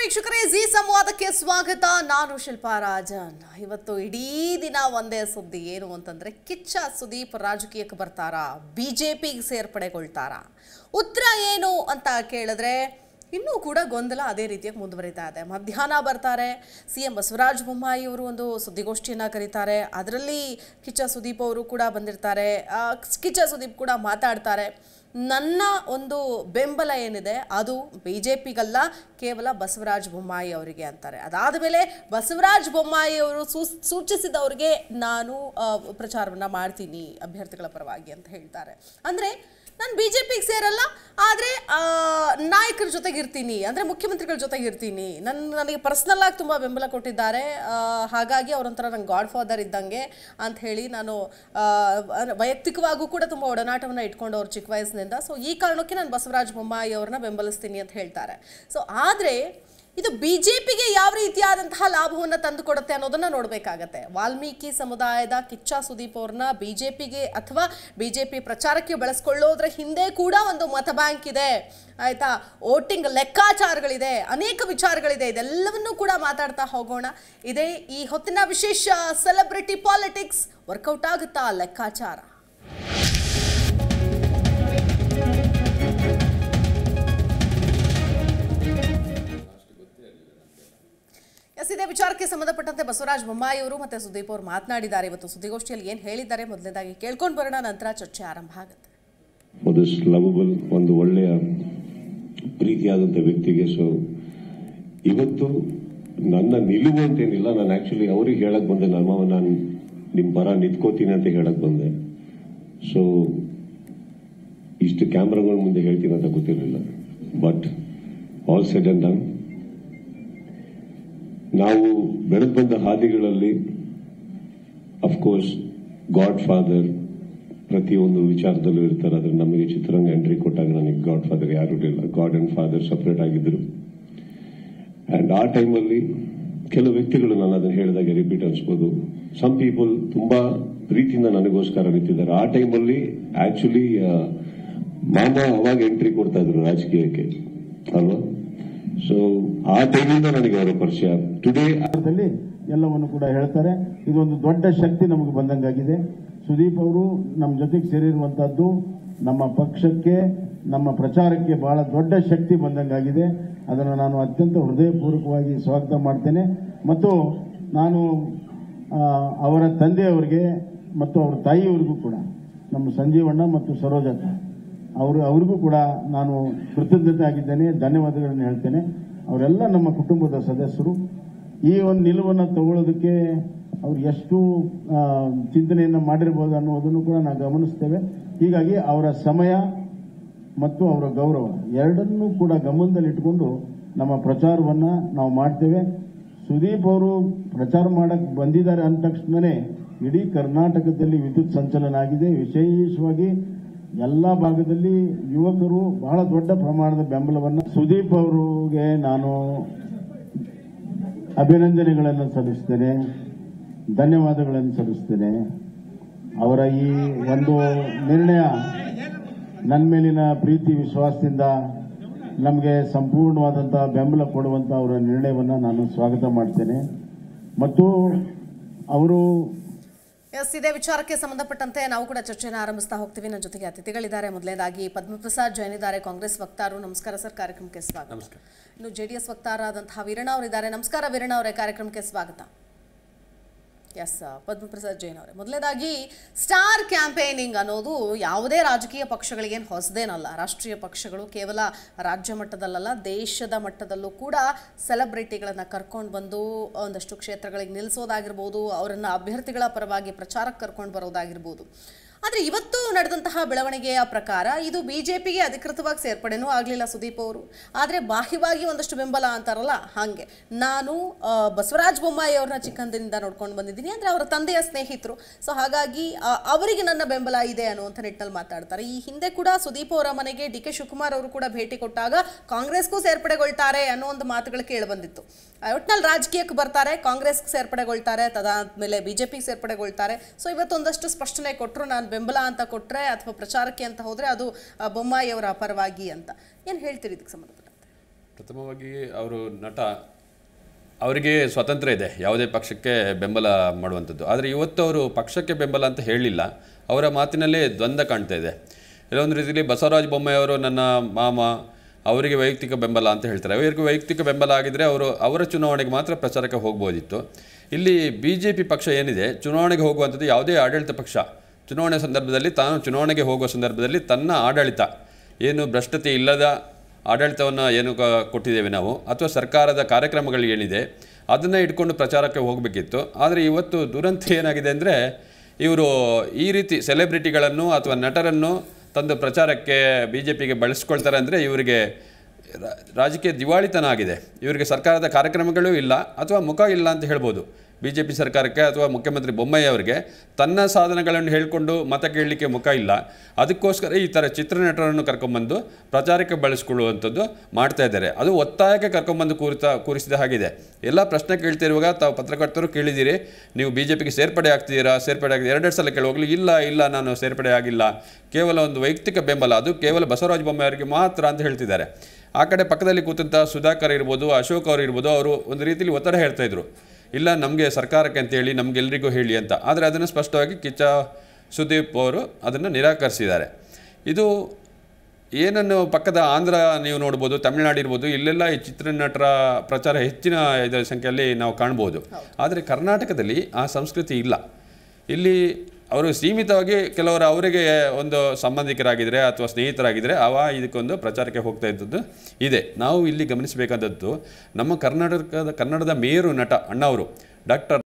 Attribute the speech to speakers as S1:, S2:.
S1: ವೀಕ್ಷಕರೇ ಜಿ ಸಂವಾದಕ್ಕೆ ಸ್ವಾಗತ ನಾನು ಶಿಲ್ಪಾ ರಾಜನ್ ಇವತ್ತು ಇಡೀ ದಿನ ಒಂದೇ ಸುದ್ದಿ ಏನು ಅಂತಂದ್ರೆ ಕಿಚ್ಚ ಸುದೀಪ್ ರಾಜಕೀಯಕ್ಕೆ ಬರ್ತಾರಾ ಬಿಜೆಪಿಗೆ ಸೇರ್ಪಡೆಗೊಳ್ತಾರಾ ಉತ್ತರ ಏನು ಅಂತ ಕೇಳಿದ್ರೆ ಇನ್ನೂ ಕೂಡ ಗೊಂದಲ ಅದೇ ರೀತಿಯಾಗಿ ಮುಂದುವರಿತಾ ಇದೆ ಮಧ್ಯಾಹ್ನ ಬರ್ತಾರೆ ಸಿ ಎಂ ಬಸವರಾಜ ಬೊಮ್ಮಾಯಿ ಅವರು ಒಂದು ಸುದ್ದಿಗೋಷ್ಠಿಯನ್ನು ಕರೀತಾರೆ ಅದರಲ್ಲಿ ಕಿಚ್ಚ ಸುದೀಪ್ ಅವರು ಕೂಡ ಬಂದಿರ್ತಾರೆ ಆ, ಕಿಚ್ಚ ಸುದೀಪ್ ಕೂಡ ಮಾತಾಡ್ತಾರೆ ನನ್ನ ಒಂದು ಬೆಂಬಲ ಏನಿದೆ ಅದು ಬಿ ಜೆ ಪಿಗಲ್ಲ ಕೇವಲ ಬಸವರಾಜ ಬೊಮ್ಮಾಯಿ ಅವರಿಗೆ ಅಂತಾರೆ ಅದಾದ ಮೇಲೆ ಬಸವರಾಜ ಬೊಮ್ಮಾಯಿ ಅವರು ಸೂ- ಸೂಚಿಸಿದವರಿಗೆ ನಾನು ಪ್ರಚಾರವನ್ನು ಮಾಡ್ತೀನಿ ಅಭ್ಯರ್ಥಿಗಳ ಪರವಾಗಿ ಅಂತ ಹೇಳ್ತಾರೆ ಅಂದರೆ ನಾನು ಬಿ ಜೆ ಪಿಗೆ ಸೇರಲ್ಲ ಆದರೆ ನಾಯಕರ ಜೊತೆಗೆ ಇರ್ತೀನಿ ಅಂದರೆ ಮುಖ್ಯಮಂತ್ರಿಗಳ ಜೊತೆಗೆ ಇರ್ತೀನಿ ನನ್ನ ನನಗೆ ಪರ್ಸ್ನಲ್ ಆಗಿ ತುಂಬ ಬೆಂಬಲ ಕೊಟ್ಟಿದ್ದಾರೆ ಆ, ಹಾಗಾಗಿ ಅವರೊಂಥರ ನಂಗೆ ಗಾಡ್ ಫಾದರ್ ಇದ್ದಂಗೆ ಅಂತ ಹೇಳಿ ನಾನು ಆ, ಅಂದ್ರೆ ವೈಯಕ್ತಿಕವಾಗೂ ಕೂಡ ತುಂಬ ಒಡನಾಟವನ್ನು ಇಟ್ಕೊಂಡು ಅವ್ರು ಚಿಕ್ಕ ವಯಸ್ಸಿನಿಂದ ಸೊ ಈ ಕಾರಣಕ್ಕೆ ನಾನು ಬಸವರಾಜ ಬೊಮ್ಮಾಯಿ ಅವ್ರನ್ನ ಬೆಂಬಲಿಸ್ತೀನಿ ಅಂತ ಹೇಳ್ತಾರೆ ಸೊ ಆದರೆ ಇದು ಬಿಜೆಪಿಗೆ ಯಾವ ರೀತಿಯಾದಂತಹ ಲಾಭವನ್ನು ತಂದುಕೊಡುತ್ತೆ ಅನ್ನೋದನ್ನ ನೋಡಬೇಕಾಗತ್ತೆ ವಾಲ್ಮೀಕಿ ಸಮುದಾಯದ ಕಿಚ್ಚ ಸುದೀಪ್ ಅವ್ರನ್ನ ಬಿಜೆಪಿಗೆ ಅಥವಾ ಬಿಜೆಪಿ ಪ್ರಚಾರಕ್ಕೆ ಬಳಸ್ಕೊಳ್ಳೋದ್ರ ಹಿಂದೆ ಕೂಡ ಒಂದು ಮತ ಬ್ಯಾಂಕ್ ಇದೆ ಆಯ್ತಾ ವೋಟಿಂಗ್ ಲೆಕ್ಕಾಚಾರಗಳಿದೆ ಅನೇಕ ವಿಚಾರಗಳಿದೆ ಇದೆಲ್ಲವನ್ನೂ ಕೂಡ ಮಾತಾಡ್ತಾ ಹೋಗೋಣ ಇದೇ ಈ ಹೊತ್ತಿನ ವಿಶೇಷ ಸೆಲೆಬ್ರಿಟಿ ಪಾಲಿಟಿಕ್ಸ್ ವರ್ಕೌಟ್ ಆಗುತ್ತಾ ಲೆಕ್ಕಾಚಾರ ಎಸ್ ಇದೇ ವಿಚಾರಕ್ಕೆ ಸಂಬಂಧಪಟ್ಟಂತೆ ಬಸವರಾಜ ಬೊಮ್ಮಾಯಿ ಅವರು ಮತ್ತೆ ಸುದೀಪ್ ಅವರು ಮಾತನಾಡಿದ್ದಾರೆ ಇವತ್ತು ಸುದ್ದಿಗೋಷ್ಠಿಯಲ್ಲಿ ಏನು ಹೇಳಿದ್ದಾರೆ ಮೊದಲನೇದಾಗಿ ಕೇಳ್ಕೊಂಡು ಬರೋಣ ನಂತರ ಚರ್ಚೆ ಆರಂಭ ಆಗುತ್ತೆ
S2: ಒಂದು ಲವಬಲ್ ಒಂದು ಒಳ್ಳೆಯ ಪ್ರೀತಿಯಾದಂಥ ವ್ಯಕ್ತಿಗೆ ಸೊ ಇವತ್ತು ನನ್ನ ನಿಲುವು ಅಂತೇನಿಲ್ಲ ನಾನು ಆಕ್ಚುಲಿ ಅವ್ರಿಗೆ ಹೇಳಕ್ ಬಂದೆ ನಮ್ಮ ನಾನು ನಿಮ್ಮ ಪರ ನಿಂತ್ಕೋತೀನಿ ಅಂತ ಹೇಳಕ್ ಬಂದೆ ಸೊ ಇಷ್ಟು ಕ್ಯಾಮ್ರಾಗಳ ಮುಂದೆ ಹೇಳ್ತೀನಿ ಅಂತ ಗೊತ್ತಿರಲಿಲ್ಲ but all said and done ನಾವು ಬೆಳೆದು ಬಂದ ಹಾದಿಗಳಲ್ಲಿ ಅಫ್ಕೋರ್ಸ್ ಗಾಡ್ ಫಾದರ್ ಪ್ರತಿಯೊಂದು ವಿಚಾರದಲ್ಲೂ ಇರ್ತಾರೆ ಆದ್ರೆ ನಮಗೆ ಚಿತ್ರರಂಗ ಎಂಟ್ರಿ ಕೊಟ್ಟಾಗ ನನಗೆ ಗಾಡ್ ಫಾದರ್ ಯಾರು ಇರಲಿಲ್ಲ ಗಾಡ್ ಅಂಡ್ ಫಾದರ್ ಸಪರೇಟ್ ಆಗಿದ್ರು ಅಂಡ್ ಆ ಟೈಮಲ್ಲಿ ಕೆಲವು ವ್ಯಕ್ತಿಗಳು ನಾನು ಅದನ್ನು ಹೇಳಿದಾಗ ರಿಪೀಟ್ ಅನ್ಸ್ಬೋದು ಸಮ್ ಪೀಪಲ್ ತುಂಬಾ ಪ್ರೀತಿಯಿಂದ ನನಗೋಸ್ಕರ ನಿಂತಿದ್ದಾರೆ ಆ ಟೈಮಲ್ಲಿ ಆಕ್ಚುಲಿ ಮಾಮ ಅವಾಗ ಎಂಟ್ರಿ ಕೊಡ್ತಾ ಇದ್ರು ರಾಜಕೀಯಕ್ಕೆ ಅಲ್ವಾ ಸೊ ಆ ಟೈಮಿಂದ ನನಗೆ ಅವರ ಪರಿಚಯ ಟುಡೇ
S3: ದಲ್ಲಿ ಎಲ್ಲವನ್ನು ಕೂಡ ಹೇಳ್ತಾರೆ ಇದೊಂದು ದೊಡ್ಡ ಶಕ್ತಿ ನಮಗೆ ಬಂದಂಗಾಗಿದೆ ಸುದೀಪ್ ಅವರು ನಮ್ಮ ಜೊತೆಗೆ ಸೇರಿರುವಂತಹದ್ದು ನಮ್ಮ ಪಕ್ಷಕ್ಕೆ ನಮ್ಮ ಪ್ರಚಾರಕ್ಕೆ ಬಹಳ ದೊಡ್ಡ ಶಕ್ತಿ ಬಂದಂಗಾಗಿದೆ ಅದನ್ನು ನಾನು ಅತ್ಯಂತ ಹೃದಯಪೂರ್ವಕವಾಗಿ ಸ್ವಾಗತ ಮಾಡ್ತೇನೆ ಮತ್ತು ನಾನು ಆ, ಅವರ ತಂದೆಯವರಿಗೆ ಮತ್ತು ಅವರ ತಾಯಿಯವರಿಗೂ ಕೂಡ ನಮ್ಮ ಸಂಜೀವಣ್ಣ ಮತ್ತು ಸರೋಜಕ್ಕ ಅವರು ಅವರಿಗೂ ಕೂಡ ನಾನು ಕೃತಜ್ಞತೆ ಆಗಿದ್ದೇನೆ ಧನ್ಯವಾದಗಳನ್ನು ಹೇಳ್ತೇನೆ ಅವರೆಲ್ಲ ನಮ್ಮ ಕುಟುಂಬದ ಸದಸ್ಯರು ಈ ಒಂದು ನಿಲುವನ್ನು ತಗೊಳ್ಳೋದಕ್ಕೆ ಅವ್ರು ಎಷ್ಟು ಆ, ಚಿಂತನೆಯನ್ನು ಮಾಡಿರ್ಬೋದು ಅನ್ನೋದನ್ನು ಕೂಡ ನಾವು ಗಮನಿಸ್ತೇವೆ ಹೀಗಾಗಿ ಅವರ ಸಮಯ ಮತ್ತು ಅವರ ಗೌರವ ಎರಡನ್ನೂ ಕೂಡ ಗಮನದಲ್ಲಿಟ್ಟುಕೊಂಡು ನಮ್ಮ ಪ್ರಚಾರವನ್ನು ನಾವು ಮಾಡ್ತೇವೆ ಸುದೀಪ್ ಅವರು ಪ್ರಚಾರ ಮಾಡಕ್ಕೆ ಬಂದಿದ್ದಾರೆ ಅಂದ ತಕ್ಷಣವೇ ಇಡೀ ಕರ್ನಾಟಕದಲ್ಲಿ ವಿದ್ಯುತ್ ಸಂಚಲನ ಆಗಿದೆ ವಿಶೇಷವಾಗಿ ಎಲ್ಲ ಭಾಗದಲ್ಲಿ ಯುವಕರು ಬಹಳ ದೊಡ್ಡ ಪ್ರಮಾಣದ ಬೆಂಬಲವನ್ನು ಸುದೀಪ್ ಅವರಿಗೆ ನಾನು ಅಭಿನಂದನೆಗಳನ್ನು ಸಲ್ಲಿಸ್ತೇನೆ ಧನ್ಯವಾದಗಳನ್ನು ಸಲ್ಲಿಸ್ತೇನೆ ಅವರ ಈ ಒಂದು ನಿರ್ಣಯ ನನ್ನ ಮೇಲಿನ ಪ್ರೀತಿ ವಿಶ್ವಾಸದಿಂದ ನಮಗೆ ಸಂಪೂರ್ಣವಾದಂತಹ ಬೆಂಬಲ ಕೊಡುವಂತ ಅವರ ನಿರ್ಣಯವನ್ನು ನಾನು ಸ್ವಾಗತ ಮಾಡ್ತೇನೆ ಮತ್ತು ಅವರು
S1: ಎಸ್ ಇದೇ ವಿಚಾರಕ್ಕೆ ಸಂಬಂಧಪಟ್ಟಂತೆ ನಾವು ಕೂಡ ಚರ್ಚೆಯನ್ನು ಆರಂಭಿಸ್ತಾ ಹೋಗ್ತೀವಿ ನನ್ನ ಜೊತೆಗೆ ಅತಿಥಿಗಳಿದ್ದಾರೆ ಮೊದಲನೇದಾಗಿ ಪದ್ಮಪ್ರಸಾದ್ ಜೈನ್ ಇದ್ದಾರೆ ಕಾಂಗ್ರೆಸ್ ವಕ್ತಾರರು ನಮಸ್ಕಾರ ಸರ್ ಕಾರ್ಯಕ್ರಮಕ್ಕೆ ಸ್ವಾಗತ ಇನ್ನು ಜೆಡಿಎಸ್ ವಕ್ತಾರರಾದಂತಹ ವೀರಣ್ಣ ಅವರಿದ್ದಾರೆ ನಮಸ್ಕಾರ ವೀರಣ್ಣ ಅವರೇ ಕಾರ್ಯಕ್ರಮಕ್ಕೆ ಸ್ವಾಗತ ಎಸ್ ಪದ್ಮಪ್ರಸಾದ್ ಜೈನ್ ಅವರೇ ಮೊದಲನೇದಾಗಿ ಸ್ಟಾರ್ ಕ್ಯಾಂಪೇನಿಂಗ್ ಅನ್ನೋದು ಯಾವುದೇ ರಾಜಕೀಯ ಪಕ್ಷಗಳಿಗೇನು ಹೊಸದೇನಲ್ಲ ರಾಷ್ಟ್ರೀಯ ಪಕ್ಷಗಳು ಕೇವಲ ರಾಜ್ಯ ಮಟ್ಟದಲ್ಲಲ್ಲ ದೇಶದ ಮಟ್ಟದಲ್ಲೂ ಕೂಡ ಸೆಲೆಬ್ರಿಟಿಗಳನ್ನು ಕರ್ಕೊಂಡು ಬಂದು ಒಂದಷ್ಟು ಕ್ಷೇತ್ರಗಳಿಗೆ ನಿಲ್ಲಿಸೋದಾಗಿರ್ಬೋದು ಅವರನ್ನು ಅಭ್ಯರ್ಥಿಗಳ ಪರವಾಗಿ ಪ್ರಚಾರಕ್ಕೆ ಕರ್ಕೊಂಡು ಬರೋದಾಗಿರ್ಬೋದು ಆದರೆ ಇವತ್ತು ನಡೆದಂತಹ ಬೆಳವಣಿಗೆಯ ಪ್ರಕಾರ ಇದು ಬಿಜೆಪಿಗೆ ಅಧಿಕೃತವಾಗಿ ಸೇರ್ಪಡೆನೂ ಆಗಲಿಲ್ಲ ಸುದೀಪ್ ಅವರು ಆದರೆ ಬಾಹ್ಯವಾಗಿ ಒಂದಷ್ಟು ಬೆಂಬಲ ಅಂತಾರಲ್ಲ ಹಾಗೆ ನಾನು ಆ, ಬಸವರಾಜ ಬೊಮ್ಮಾಯಿ ಅವ್ರನ್ನ ಚಿಕ್ಕಂದಿನಿಂದ ನೋಡ್ಕೊಂಡು ಬಂದಿದ್ದೀನಿ ಅಂದರೆ ಅವರ ತಂದೆಯ ಸ್ನೇಹಿತರು ಸೊ ಹಾಗಾಗಿ ಆ, ಅವರಿಗೆ ನನ್ನ ಬೆಂಬಲ ಇದೆ ಅನ್ನುವಂಥ ನಿಟ್ಟಿನಲ್ಲಿ ಮಾತಾಡ್ತಾರೆ ಈ ಹಿಂದೆ ಕೂಡ ಸುದೀಪ್ ಅವರ ಮನೆಗೆ ಡಿ ಕೆ ಶಿವಕುಮಾರ್ ಅವರು ಕೂಡ ಭೇಟಿ ಕೊಟ್ಟಾಗ ಕಾಂಗ್ರೆಸ್ಗೂ ಸೇರ್ಪಡೆಗೊಳ್ತಾರೆ ಅನ್ನೋ ಒಂದು ಮಾತುಗಳು ಕೇಳಿಬಂದಿತ್ತು ಒಟ್ನಲ್ಲಿ ರಾಜಕೀಯಕ್ಕೆ ಬರ್ತಾರೆ ಕಾಂಗ್ರೆಸ್ಗೆ ಸೇರ್ಪಡೆಗೊಳ್ತಾರೆ ತದಾದ್ಮೇಲೆ ಬಿಜೆಪಿಗೆ ಸೇರ್ಪಡೆಗೊಳ್ತಾರೆ ಸೊ ಇವತ್ತೊಂದಷ್ಟು ಸ್ಪಷ್ಟನೆ ಕೊಟ್ಟರು ನಾನು ಬೆಂಬಲ ಅಂತ ಕೊಟ್ಟರೆ ಅಥವಾ ಪ್ರಚಾರಕ್ಕೆ ಅಂತ ಹೋದರೆ ಅದು ಆ, ಬೊಮ್ಮಾಯಿ ಅವರ ಪರವಾಗಿ ಅಂತ ಏನು ಹೇಳ್ತೀರಿ ಇದಕ್ಕೆ ಸಂಬಂಧಪಟ್ಟಂತೆ
S4: ಪ್ರಥಮವಾಗಿ ಅವರು ನಟ ಅವರಿಗೆ ಸ್ವಾತಂತ್ರ್ಯ ಇದೆ ಯಾವುದೇ ಪಕ್ಷಕ್ಕೆ ಬೆಂಬಲ ಮಾಡುವಂಥದ್ದು ಆದರೆ ಇವತ್ತು ಅವರು ಪಕ್ಷಕ್ಕೆ ಬೆಂಬಲ ಅಂತ ಹೇಳಲಿಲ್ಲ ಅವರ ಮಾತಿನಲ್ಲೇ ದ್ವಂದ್ವ ಕಾಣ್ತಾ ಇದೆ ಕೆಲವೊಂದು ರೀತಿಯಲ್ಲಿ ಬಸವರಾಜ ಬೊಮ್ಮಾಯಿ ಅವರು ನನ್ನ ಮಾಮ ಅವರಿಗೆ ವೈಯಕ್ತಿಕ ಬೆಂಬಲ ಅಂತ ಹೇಳ್ತಾರೆ ಅವರಿಗೆ ವೈಯಕ್ತಿಕ ಬೆಂಬಲ ಆಗಿದ್ದರೆ ಅವರು ಅವರ ಚುನಾವಣೆಗೆ ಮಾತ್ರ ಪ್ರಚಾರಕ್ಕೆ ಹೋಗ್ಬೋದಿತ್ತು ಇಲ್ಲಿ ಬಿ ಜೆ ಪಿ ಪಕ್ಷ ಏನಿದೆ ಚುನಾವಣೆಗೆ ಹೋಗುವಂಥದ್ದು ಯಾವುದೇ ಆಡಳಿತ ಪಕ್ಷ ಚುನಾವಣೆ ಸಂದರ್ಭದಲ್ಲಿ ತಾನು ಚುನಾವಣೆಗೆ ಹೋಗುವ ಸಂದರ್ಭದಲ್ಲಿ ತನ್ನ ಆಡಳಿತ ಏನು ಭ್ರಷ್ಟತೆ ಇಲ್ಲದ ಆಡಳಿತವನ್ನು ಏನು ಕ- ಕೊಟ್ಟಿದ್ದೇವೆ ನಾವು ಅಥವಾ ಸರ್ಕಾರದ ಕಾರ್ಯಕ್ರಮಗಳು ಏನಿದೆ ಅದನ್ನು ಇಟ್ಕೊಂಡು ಪ್ರಚಾರಕ್ಕೆ ಹೋಗಬೇಕಿತ್ತು ಆದರೆ ಇವತ್ತು ದುರಂತ ಏನಾಗಿದೆ ಅಂದರೆ ಇವರು ಈ ರೀತಿ ಸೆಲೆಬ್ರಿಟಿಗಳನ್ನು ಅಥವಾ ನಟರನ್ನು ತಂದು ಪ್ರಚಾರಕ್ಕೆ ಬಿ ಜೆ ಪಿಗೆ ಬಳಸ್ಕೊಳ್ತಾರೆ ಅಂದರೆ ಇವರಿಗೆ ರಾ- ರಾಜಕೀಯ ದಿವಾಳಿತನ ಆಗಿದೆ ಇವರಿಗೆ ಸರ್ಕಾರದ ಕಾರ್ಯಕ್ರಮಗಳೂ ಇಲ್ಲ ಅಥವಾ ಮುಖ ಇಲ್ಲ ಅಂತ ಹೇಳ್ಬೋದು ಬಿ ಜೆ ಪಿ ಸರ್ಕಾರಕ್ಕೆ ಅಥವಾ ಮುಖ್ಯಮಂತ್ರಿ ಬೊಮ್ಮಾಯಿ ಅವರಿಗೆ ತನ್ನ ಸಾಧನೆಗಳನ್ನು ಹೇಳಿಕೊಂಡು ಮತ ಕೇಳಲಿಕ್ಕೆ ಮುಖ ಇಲ್ಲ ಅದಕ್ಕೋಸ್ಕರ ಈ ಥರ ಚಿತ್ರನಟರನ್ನು ಕರ್ಕೊಂಬಂದು ಪ್ರಚಾರಕ್ಕೆ ಬಳಸ್ಕೊಳ್ಳುವಂಥದ್ದು ಮಾಡ್ತಾ ಇದ್ದಾರೆ ಅದು ಒತ್ತಾಯಕ್ಕೆ ಕರ್ಕೊಂಬಂದು ಕೂರಿತ ಕೂರಿಸಿದ ಹಾಗಿದೆ ಎಲ್ಲ ಪ್ರಶ್ನೆ ಕೇಳ್ತಿರುವಾಗ ತಾವು ಪತ್ರಕರ್ತರು ಕೇಳಿದ್ದೀರಿ ನೀವು ಬಿ ಜೆ ಪಿಗೆ ಸೇರ್ಪಡೆ ಆಗ್ತಿದ್ದೀರಾ ಸೇರ್ಪಡೆ ಆಗ್ತೀರಾ ಎರಡೆರಡು ಸಲ ಕೇಳುವಾಗಲೂ ಇಲ್ಲ ಇಲ್ಲ ನಾನು ಸೇರ್ಪಡೆ ಆಗಿಲ್ಲ ಕೇವಲ ಒಂದು ವೈಯಕ್ತಿಕ ಬೆಂಬಲ ಅದು ಕೇವಲ ಬಸವರಾಜ ಬೊಮ್ಮಾಯಿ ಅವರಿಗೆ ಮಾತ್ರ ಅಂತ ಹೇಳ್ತಿದ್ದಾರೆ ಆ ಕಡೆ ಪಕ್ಕದಲ್ಲಿ ಕೂತಂಥ ಸುಧಾಕರ್ ಇರ್ಬೋದು ಅಶೋಕ್ ಅವರು ಇರ್ಬೋದು ಅವರು ಒಂದು ರೀತಿಯಲ್ಲಿ ಒತ್ತಡ ಹೇಳ್ತಾ ಇದ್ರು ಇಲ್ಲ ನಮಗೆ ಸರ್ಕಾರಕ್ಕೆ ಅಂತೇಳಿ ನಮಗೆಲ್ಲರಿಗೂ ಹೇಳಿ ಅಂತ ಆದರೆ ಅದನ್ನು ಸ್ಪಷ್ಟವಾಗಿ ಕಿಚ್ಚ ಸುದೀಪ್ ಅವರು ಅದನ್ನು ನಿರಾಕರಿಸಿದ್ದಾರೆ ಇದು ಏನನ್ನು ಪಕ್ಕದ ಆಂಧ್ರ ನೀವು ನೋಡ್ಬೋದು ತಮಿಳುನಾಡು ಇರ್ಬೋದು ಇಲ್ಲೆಲ್ಲ ಈ ಚಿತ್ರನಟರ ಪ್ರಚಾರ ಹೆಚ್ಚಿನ ಇದರ ಸಂಖ್ಯೆಯಲ್ಲಿ ನಾವು ಕಾಣ್ಬೋದು ಆದರೆ ಕರ್ನಾಟಕದಲ್ಲಿ ಆ ಸಂಸ್ಕೃತಿ ಇಲ್ಲ ಇಲ್ಲಿ ಅವರು ಸೀಮಿತವಾಗಿ ಕೆಲವರು ಅವರಿಗೆ ಒಂದು ಸಂಬಂಧಿಕರಾಗಿದ್ದರೆ ಅಥವಾ ಸ್ನೇಹಿತರಾಗಿದ್ದರೆ ಅವ ಇದಕ್ಕೊಂದು ಪ್ರಚಾರಕ್ಕೆ ಹೋಗ್ತಾ ಇದ್ದದ್ದು ಇದೆ ನಾವು ಇಲ್ಲಿ ಗಮನಿಸಬೇಕಾದದ್ದು ನಮ್ಮ ಕರ್ನಾಟಕದ ಕನ್ನಡದ ಮೇರು ನಟ ಅಣ್ಣವರು ಡಾಕ್ಟರ್